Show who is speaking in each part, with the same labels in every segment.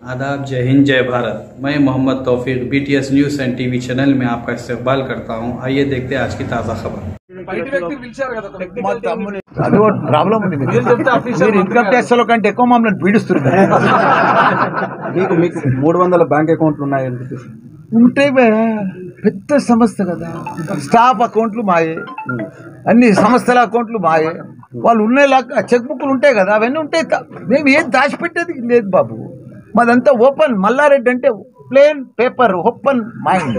Speaker 1: आदाब जय हिंद जय भारत मैं Mohammed Taufiq BTS news and TV channel में आपका इस्तेमाल करता हूं आइए देखते हैं आज की ताज़ा खबर
Speaker 2: బయట వ్యక్తిని పిలిచారు కదా
Speaker 3: మా తమ్ముని అది ఒక ప్రాబ్లం ఉంది మీకు.
Speaker 2: మీరు చెప్తే official
Speaker 3: మీరు ఇన్కమ్ ట్యాక్స్ లో కంటే ఎక్కువ మమ్మల్ని పీడిస్తున్నారు
Speaker 4: మీకు మీకు మూడు వందల బ్యాంక్ అకౌంట్లు ఉన్నాయని చెప్పేసి
Speaker 3: ఉంటే బే, పెద్ద సంస్థ కదా స్టాఫ్ అకౌంట్లు మాయే అన్ని సంస్థల అకౌంట్లు మాయే వాళ్ళు ఉన్నాయి చెక్ బుక్లు ఉంటాయి కదా అవన్నీ ఉంటాయి తా- మేము ఏం దాచిపెట్టేది లేదు బాబు మాదంతా ఓపెన్ మల్లారెడ్డి అంటే ప్లేన్ పేపర్ ఓపెన్ మైండ్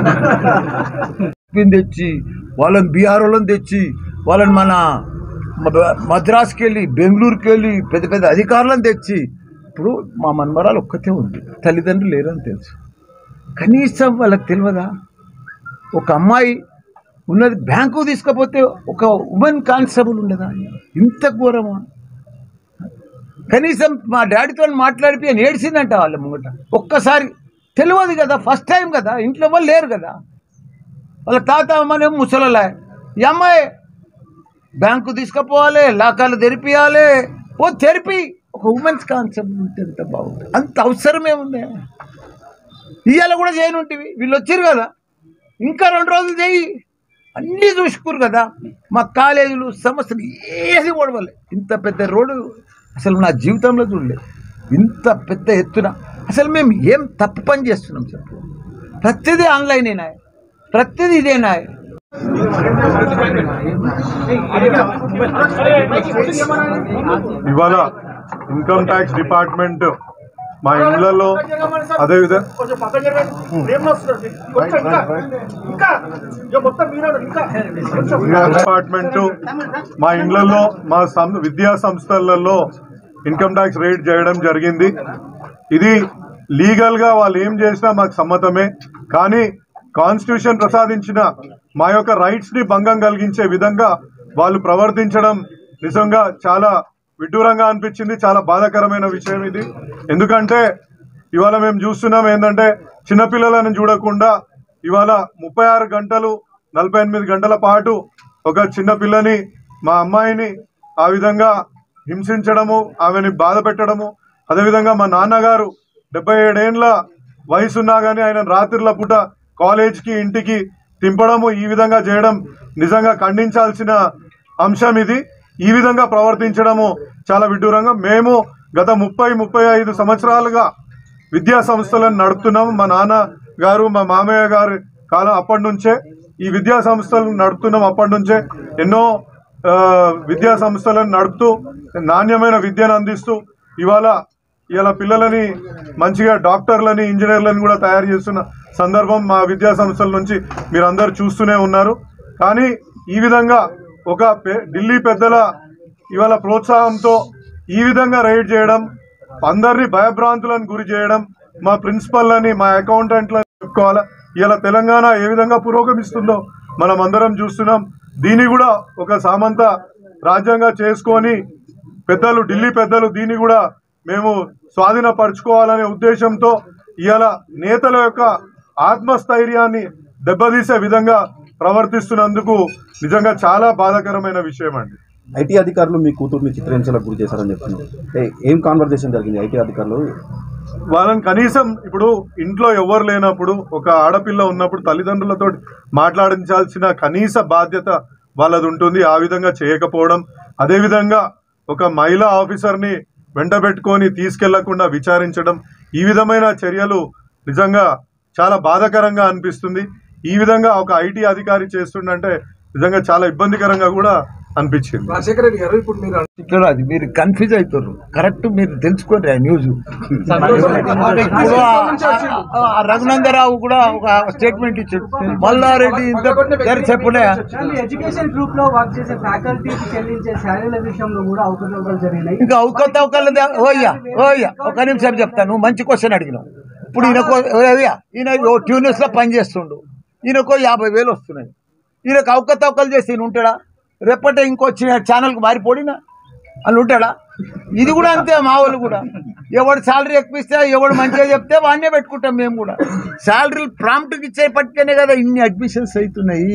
Speaker 3: తెచ్చి వాళ్ళని బీహార్ వాళ్ళని తెచ్చి వాళ్ళని మన మ- మద్రాస్కి వెళ్ళి బెంగళూరుకి వెళ్ళి పెద్ద పెద్ద అధికారులను తెచ్చి ఇప్పుడు మా మన్మరాలు ఒక్కతే ఉంది తల్లిదండ్రులు లేరని తెలుసు కనీసం వాళ్ళకి తెలియదా ఒక అమ్మాయి ఉన్నది బ్యాంకు తీసుకపోతే ఒక ఉమెన్ కానిస్టేబుల్ ఉండదా ఇంత ఘోరమా కనీసం మా డాడీతో మాట్లాడిపి అని ఏడ్చిందంట వాళ్ళ ముంగట ఒక్కసారి తెలియదు కదా ఫస్ట్ టైం కదా ఇంట్లో వాళ్ళు లేరు కదా వాళ్ళ తాత అమ్మనేమో ముసలలే ఈ అమ్మాయి బ్యాంకు తీసుకుపోవాలి లాకాలు తెరిపియాలి ఓ తెరిపి ఒక ఉమెన్స్ కాన్సెప్ట్ ఉంటే ఎంత బాగుంటుంది అంత అవసరమే ఉంది ఇవాళ కూడా చేయనుంటివి వీళ్ళు వచ్చారు కదా ఇంకా రెండు రోజులు చేయి అన్నీ చూసుకురు కదా మా కాలేజీలు సమస్యలు ఏది ఓడవలే ఇంత పెద్ద రోడ్డు అసలు నా జీవితంలో చూడలేదు ఇంత పెద్ద ఎత్తున అసలు మేము ఏం తప్పు పని చేస్తున్నాం చెప్పు ప్రతిదీ ఆన్లైనేనా ప్రతిదీ ఇదేనా
Speaker 5: ఇవాళ ఇన్కమ్ ట్యాక్స్ డిపార్ట్మెంట్ మా ఇళ్లలో అదేవిధంగా
Speaker 2: కొంచెం పక్క జరగండి. ఏం వస్తుంది? కొంచెం ఇంకా, ఇంకా. ఇక మొత్తం మీరే ఇంకా. కొంచెం.
Speaker 5: డిపార్ట్మెంట్ మా ఇండ్లలో మా సం- విద్యా సంస్థలలో ఇన్కమ్ ట్యాక్స్ రేట్ చేయడం జరిగింది ఇది లీగల్ గా వాళ్ళు ఏం చేసినా మాకు సమ్మతమే కానీ కాన్స్టిట్యూషన్ ప్రసాదించిన మా యొక్క రైట్స్ ని భంగం కలిగించే విధంగా వాళ్ళు ప్రవర్తించడం నిజంగా చాలా విడ్డూరంగా అనిపించింది చాలా బాధాకరమైన విషయం ఇది ఎందుకంటే ఇవాళ మేము చూస్తున్నాం ఏంటంటే చిన్నపిల్లలను చూడకుండా ఇవాళ ముప్పై ఆరు గంటలు నలభై ఎనిమిది గంటల పాటు ఒక చిన్న పిల్లని మా అమ్మాయిని ఆ విధంగా హింసించడము ఆమెని బాధ పెట్టడము అదేవిధంగా మా నాన్నగారు డెబ్బై ఏడేండ్ల వయసున్నా కానీ ఆయన రాత్రిల పూట కాలేజ్కి ఇంటికి తింపడము ఈ విధంగా చేయడం నిజంగా ఖండించాల్సిన అంశం ఇది ఈ విధంగా ప్రవర్తించడము చాలా విడ్డూరంగా మేము గత ముప్పై ముప్పై ఐదు సంవత్సరాలుగా విద్యా సంస్థలను నడుపుతున్నాము మా నాన్న గారు మా మామయ్య గారు కాలం అప్పటి నుంచే ఈ విద్యా సంస్థలను నడుపుతున్నాం అప్పటి నుంచే ఎన్నో ఆ, విద్యా సంస్థలను నడుపుతూ నాణ్యమైన విద్యను అందిస్తూ ఇవాళ ఇవాళ పిల్లలని మంచిగా డాక్టర్లని ఇంజనీర్లని కూడా తయారు చేస్తున్న సందర్భం మా విద్యా సంస్థల నుంచి మీరు అందరు చూస్తూనే ఉన్నారు కానీ ఈ విధంగా ఒక పె- ఢిల్లీ పెద్దల ఇవాళ ప్రోత్సాహంతో ఈ విధంగా రైడ్ చేయడం అందరినీ భయభ్రాంతులను గురి చేయడం మా ప్రిన్సిపల్లని మా అకౌంటెంట్లను చెప్పుకోవాలా ఇలా తెలంగాణ ఏ విధంగా పురోగమిస్తుందో మనం అందరం చూస్తున్నాం దీన్ని కూడా ఒక సామంత రాజ్యంగా చేసుకొని పెద్దలు ఢిల్లీ పెద్దలు దీన్ని కూడా మేము స్వాధీనపరచుకోవాలనే ఉద్దేశంతో ఇవాళ నేతల యొక్క ఆత్మస్థైర్యాన్ని దెబ్బతీసే విధంగా ప్రవర్తిస్తున్నందుకు నిజంగా చాలా బాధాకరమైన విషయం అండి
Speaker 4: ఐటీ అధికారులు మీ కూతుర్ని చిత్రహింసలకు గురి చేశారని చెప్తున్నారు అంటే ఏం కాన్వర్జేషన్ జరిగింది ఐటీ అధికారులు
Speaker 5: వాళ్ళని కనీసం ఇప్పుడు ఇంట్లో ఎవరు లేనప్పుడు ఒక ఆడపిల్ల ఉన్నప్పుడు తల్లిదండ్రులతో మాట్లాడించాల్సిన కనీస బాధ్యత వాళ్ళది ఉంటుంది ఆ విధంగా చేయకపోవడం అదేవిధంగా ఒక మహిళా ఆఫీసర్ని వెంటబెట్టుకొని తీసుకెళ్లకుండా విచారించడం ఈ విధమైన చర్యలు నిజంగా చాలా బాధాకరంగా అనిపిస్తుంది ఈ విధంగా ఒక ఐటీ అధికారి చేస్తుండంటే నిజంగా చాలా ఇబ్బందికరంగా కూడా అనిపించింది
Speaker 2: రాజశేఖర రెడ్డి గారు ఇప్పుడు మీరు
Speaker 3: ఇక్కడ అది మీరు కన్ఫ్యూజ్ అవుతారు కరెక్ట్ మీరు తెలుసుకోండి ఆ న్యూస్
Speaker 2: సంతోషం.
Speaker 3: ఇప్పుడు ఆ- ఆ- ఆ రఘునందరావు కూడా ఒక స్టేట్మెంట్ ఇచ్చాడు మల్లారెడ్డి ఇంత గారు చెప్పలే
Speaker 6: కానీ ఎడ్యుకేషన్ గ్రూప్ లో వర్క్ చేసే ఫ్యాకల్టీకి చెల్లించే శాలరీల విషయంలో కూడా అవకతవకలు జరిగినాయి
Speaker 3: ఇంకా అవకతవకలు ఓయ్యా ఓయ్యా ఒక నిమిషం చెప్తాను నువ్వు మంచి క్వశ్చన్ అడిగినావు ఇప్పుడు ఈయనకో ఓయ్యా ఈయన ఓ ట్యూనిస్ లో పని చేస్తుండు ఈయనకో యాభై వేలు వస్తున్నాయి ఈయనకు అవకతవకలు చేసి ఈయన ఉంటాడా రేపటే ఇంకో ఛానల్కి మారిపోడినా అని ఉంటాడా ఇది కూడా అంతే మా వాళ్ళు కూడా ఎవడు శాలరీ ఎక్కువ ఇస్తే ఎవడు మంచిగా చెప్తే వాడినే పెట్టుకుంటాం మేము కూడా శాలరీలు ప్రాంప్ట్కి ఇచ్చే పట్టుకనే కదా ఇన్ని అడ్మిషన్స్ అవుతున్నాయి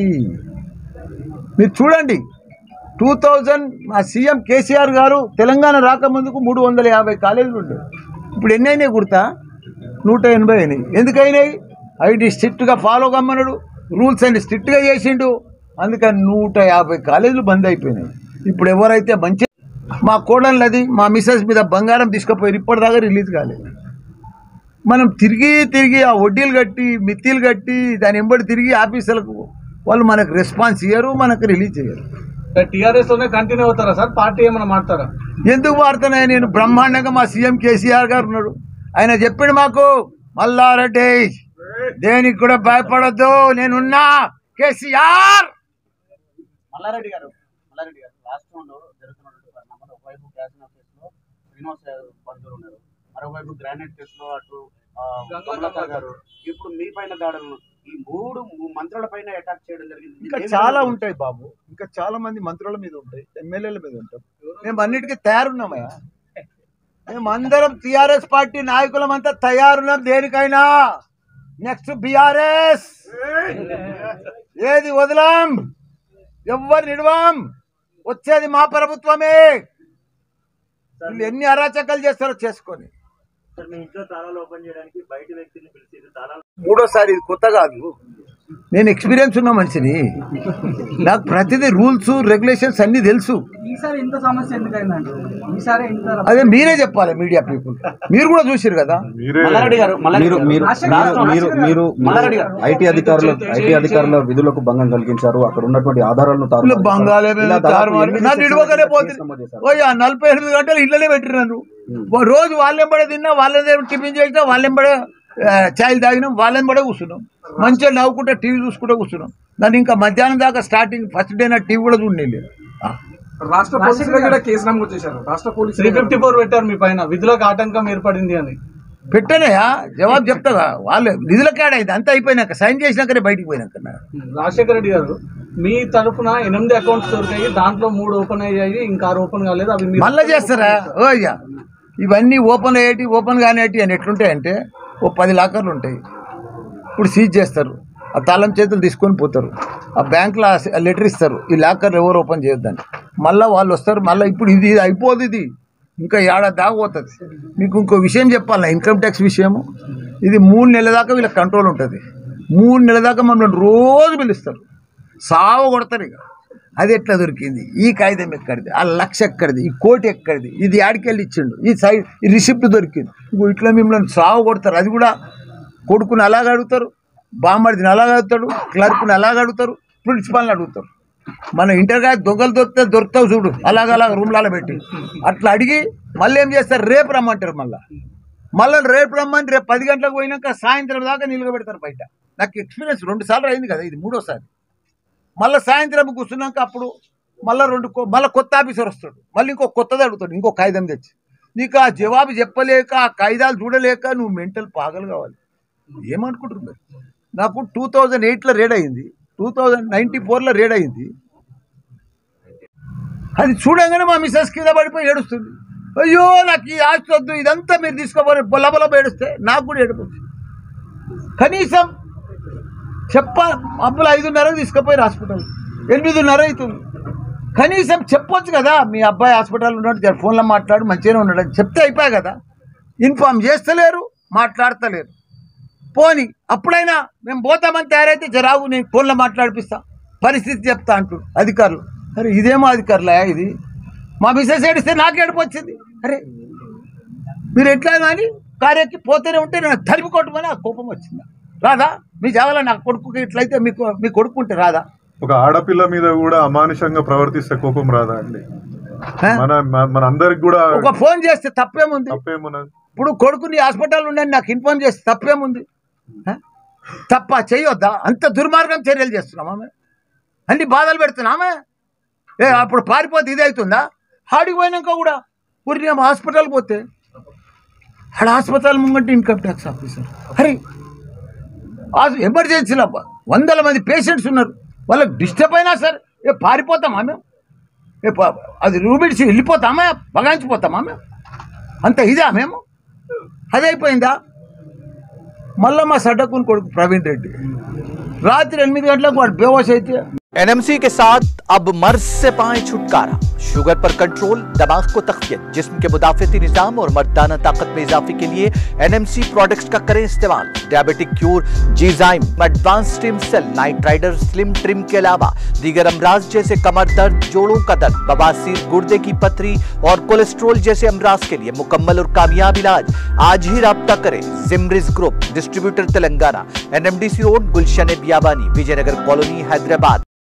Speaker 3: మీరు చూడండి టూ థౌజండ్ మా సీఎం కేసీఆర్ గారు తెలంగాణ రాకముందుకు మూడు వందల యాభై కాలేజీలు ఉండే ఇప్పుడు ఎన్ని అయినాయి గుర్తా నూట ఎనభై అయినాయి ఎందుకు అయినాయి ఐటీ స్ట్రిక్ట్గా ఫాలో కమ్మన్నాడు రూల్స్ అన్ని స్ట్రిక్ట్గా చేసిండు అందుకని నూట యాభై కాలేజీలు బంద్ అయిపోయినాయి ఇప్పుడు ఎవరైతే మంచి మా కోడళ్ళది మా మిస్సెస్ మీద బంగారం తీసుకుపోయి ఇప్పటిదాకా రిలీజ్ కాలేదు మనం తిరిగి తిరిగి ఆ వడ్డీలు కట్టి మిత్తిలు కట్టి దాని ఎంబడి తిరిగి ఆఫీసులకు వాళ్ళు మనకు రెస్పాన్స్ ఇయ్యరు మనకు రిలీజ్ చేయరు
Speaker 7: టీఆర్ఎస్ లోనే కంటిన్యూ అవుతారా సార్ పార్టీ ఏమైనా మారుతారా
Speaker 3: ఎందుకు మారుతున్నాయి నేను బ్రహ్మాండంగా మా సీఎం కేసీఆర్ గారు ఉన్నాడు ఆయన చెప్పిండు మాకు మల్లారెడ్డి దేనికి కూడా భయపడద్దు నేనున్నా కేసీఆర్
Speaker 8: మల్లారెడ్డి గారు మల్లారెడ్డి గారు రాష్ట్రంలో జరుగుతున్నటువంటి పరిణామాలు ఒకవైపు క్యాసినో కేసులో శ్రీనివాస్ పంతులు ఉన్నారు మరోవైపు గ్రానైట్ కేసులో అటు ఆ, కమలత గారు ఇప్పుడు మీ పైన దాడులు ఈ మూడు మంత్రుల పైన అటాక్ చేయడం జరిగింది
Speaker 3: ఇంకా
Speaker 8: ఏ
Speaker 3: చాలా
Speaker 8: విధంగా
Speaker 3: ఉంటాయి బాబు ఇంకా చాలా మంది మంత్రుల మీద ఉంటాయి ఎమ్మెల్యేల మీద ఉంటాం మేము అన్నిటికీ తయారున్నామయ్యా మేము అందరం టిఆర్ఎస్ పార్టీ నాయకులమంతా తయారున్నాం దేనికైనా నెక్స్ట్ బిఆర్ఎస్ ఏది వదలం ఎవ్వరు నిడవం వచ్చేది మా ప్రభుత్వమే వీళ్ళు ఎన్ని అరాచకాలు చేస్తారో చేసుకొని మూడోసారి ఇది కొత్త కాదు నేను ఎక్స్పీరియన్స్ ఉన్న మనిషిని నాకు ప్రతిదీ రూల్స్ రెగ్యులేషన్స్ అన్నీ తెలుసు
Speaker 6: ఈసారి ఇంత సమస్య ఎందుకైందండి ఈసారి ఇంత
Speaker 3: అదే మీరే చెప్పాలి మీడియా పీపుల్ మీరు కూడా చూసారు కదా
Speaker 5: మీరే
Speaker 8: మల్లారెడ్డి గారు
Speaker 4: మీరు
Speaker 8: మల్లారెడ్డి
Speaker 4: మీరు
Speaker 8: గారు,
Speaker 4: మీరు మీరు
Speaker 8: మల్లారెడ్డి గారు
Speaker 4: ఐటీ అధికారులు ఐటీ అధికారుల విధులకు భంగం కలిగించారు అక్కడ ఉన్నటువంటి ఆధారాలను తారుమారు
Speaker 3: వీళ్ళు బంగాళే
Speaker 4: చేశారు. ఇలా దాదాపు ఎనిమిది
Speaker 3: నన్ను
Speaker 4: సెక్షన్ల
Speaker 3: ఇడవగానే
Speaker 4: కింద
Speaker 3: పోతుంది
Speaker 4: కేసు నమోదు చేశారు.
Speaker 3: ఓయ్యా నలభై ఎనిమిది గంటలు ఇళ్ళనే పెట్టినాను ఓ రోజు వాళ్ళెంబడే తిన్నా వాళ్ళే టిఫిన్ చేసినా వాళ్ళెంబడే ఆ, చాయ్ తాగినాం వాళ్ళెంబడే కూర్చున్నాం మంచిగా నవ్వుకుంటే టీవీ చూసుకుంటే కూర్చున్నాం దాన్ని ఇంకా మధ్యాహ్నం దాకా స్టార్టింగ్ ఫస్ట్ డే నా టీవీ కూడా చూడండి
Speaker 7: రాష్ట్ర పోలీసులు కూడా కేసు నమోదు చేశారు రాష్ట్ర పోలీసులు త్రీ ఫిఫ్టీ ఫోర్ పెట్టారు మీ పైన విధులకు ఆటంకం ఏర్పడింది అని
Speaker 3: పెట్టానయా జవాబు చెప్తాగా వాళ్ళు నిధుల కాడైంది అంతా అయిపోయినాక సైన్ చేసినాకనే బయటికి పోయినాక
Speaker 7: రాజశేఖర రెడ్డి గారు మీ తరఫున ఎనిమిది అకౌంట్స్ దొరికాయి దాంట్లో మూడు ఓపెన్ అయ్యాయి ఇంకా ఆరు ఓపెన్ కాలేదు అవి మీరు-
Speaker 3: మళ్ళా చేస్తారా ఓ అయ్యా ఇవన్నీ ఓపెన్ అయ్యేటి ఓపెన్ కానిటి అని ఎట్లుంటాయంటే ఓ పది లాకర్లు ఉంటాయి ఇప్పుడు సీజ్ చేస్తారు ఆ తాళం చేతులు తీసుకొని పోతారు ఆ బ్యాంక్లో ఆ లెటర్ ఇస్తారు ఈ లాకర్ ఎవరు ఓపెన్ చేయొద్దని మళ్ళీ వాళ్ళు వస్తారు మళ్ళీ ఇప్పుడు ఇది ఇది అయిపోదు ఇది ఇంకా ఏడాది దాకా పోతుంది మీకు ఇంకో విషయం చెప్పాలి ఇన్కమ్ ట్యాక్స్ విషయము ఇది మూడు నెలల దాకా వీళ్ళ కంట్రోల్ ఉంటుంది మూడు నెలల దాకా మమ్మల్ని రోజు పిలుస్తారు సావ కొడతారు ఇక అది ఎట్లా దొరికింది ఈ కాగితం ఎక్కడిది ఆ లక్ష ఎక్కడిది ఈ కోటి ఎక్కడిది ఇది ఆడికెళ్ళి ఇచ్చిండు ఈ సైడ్ ఈ రిసిప్ట్ దొరికింది ఇగో ఇట్లా మిమ్మల్ని సాగు కొడతారు అది కూడా కొడుకుని అలాగ అడుగుతారు బామ్మడిని అలాగ అడుగుతాడు క్లర్క్ని అలాగ అడుగుతారు ప్రిన్సిపాల్ని అడుగుతారు మన ఇంటర్గా దొంగలు దొరికితే దొరుకుతావు చూడు అలాగ అలాగ రూమ్లలో పెట్టి అట్లా అడిగి మళ్ళీ ఏం చేస్తారు రేపు రమ్మంటారు మళ్ళీ మళ్ళీ రేపు రమ్మని రేపు పది గంటలకు పోయినాక సాయంత్రం దాకా నిలబెడతారు బయట నాకు ఎక్స్పీరియన్స్ రెండు సార్లు అయింది కదా ఇది మూడోసారి మళ్ళీ సాయంత్రం కూర్చున్నాక అప్పుడు మళ్ళీ రెండు కొ- మళ్ళీ కొత్త ఆఫీసర్ వస్తాడు మళ్ళీ ఇంకో కొత్తది అడుగుతాడు ఇంకో కాగితం తెచ్చి నీకు ఆ జవాబు చెప్పలేక ఆ కాగితాలు చూడలేక నువ్వు మెంటల్ పాగలు కావాలి ఏమనుకుంటున్నారు మీరు? నాకు టూ థౌజండ్ ఎయిట్లో రేడ్ అయింది టూ థౌజండ్ నైంటీ ఫోర్లో రేడ్ అయింది అది చూడంగానే మా మిస్సెస్ కింద పడిపోయి ఏడుస్తుంది అయ్యో నాకు ఈ ఆస్తి వద్దు ఇదంతా మీరు తీసుకోబోయి బొల్లబొల్ల ఏడుస్తే నాకు కూడా ఏడుపు వచ్చింది. కనీసం చెప్ప అప్పులు ఐదున్నరకు తీసుకుపోయి హాస్పిటల్ ఎనిమిదిన్నర అవుతుంది కనీసం చెప్పొచ్చు కదా మీ అబ్బాయి హాస్పిటల్ ఉన్నాడు జర ఫోన్లో మాట్లాడు మంచిగానే ఉన్నాడు అని చెప్తే అయిపోయా కదా ఇన్ఫామ్ చేస్తలేరు మాట్లాడతలేరు పోని అప్పుడైనా మేము పోతామని తయారైతే జరాగు నేను ఫోన్లో మాట్లాడిపిస్తా పరిస్థితి చెప్తా అంటు అధికారులు అరే ఇదేమో అధికారులే ఇది మా మిస్సెస్ ఏడిస్తే నాకు ఏడుపు వచ్చింది అరే మీరు ఎట్లా కానీ కార్యక్కి పోతూనే ఉంటే నేను తరిమి కొట్టమని ఆ కోపం వచ్చింది రాదా మీ జాగాలో నా కొడుకుకి ఇట్లయితే మీకు మీ కొడుకు ఉంటే రాదా
Speaker 5: ఒక ఆడపిల్ల మీద కూడా అమానుషంగా ప్రవర్తిస్తే కోపం రాదా అండి
Speaker 3: హ?
Speaker 5: మన మన- మన అందరికి కూడా
Speaker 3: ఒక ఫోన్ చేస్తే తప్పేముంది
Speaker 5: తప్పేమున్నది
Speaker 3: ఇప్పుడు కొడుకుని హాస్పిటల్ ఉండని నాకు ఇన్ఫార్మ్ చేస్తే తప్పేముంది హ? తప్ప చేయొద్దా అంత దుర్మార్గం చర్యలు చేస్తున్నామా మేము అన్ని బాధలు పెడుతున్నామే ఏ అప్పుడు పారిపోతే ఇది అవుతుందా ఆడికి పోయినాక కూడా ఊరి హాస్పిటల్ పోతే ఆడ హాస్పిటల్ ముంగంటే ఇన్కమ్ ట్యాక్స్ ఆఫీసర్ అరే ఎమర్జెన్సీలో వందల మంది పేషెంట్స్ ఉన్నారు వాళ్ళకి డిస్టర్బ్ అయినా సరే ఏ పారిపోతామా మేము ఏ ప- అది రూబిడిసి వెళ్ళిపోతామా బగాయించిపోతామా మేము అంత ఇదా మేము అదే అయిపోయిందా మళ్ళీ మా సడ్డకుని కొడుకు ప్రవీణ్ రెడ్డి రాత్రి ఎనిమిది గంటలకు వాడు బేవస్ అయితే
Speaker 9: एनएमसी के साथ अब मर्ज से पाए छुटकारा शुगर पर कंट्रोल दिमाग को तकवियत जिस्म के मुदाफती निजाम और मर्दाना ताकत में इजाफे के लिए एनएमसी प्रोडक्ट्स का करें इस्तेमाल डायबिटिक क्यूर जीजाइम advance stem cell night rider slim trim के अलावा दीगर अमराज जैसे कमर दर्द जोड़ों का दर्द बवासीर गुर्दे की पथरी और कोलेस्ट्रोल जैसे अमराज के लिए मुकम्मल और कामयाब इलाज आज ही रब्ता करें जिमरिज group distributor Telangana NMDC road Gulshan Biyabani Vijayanagar colony Hyderabad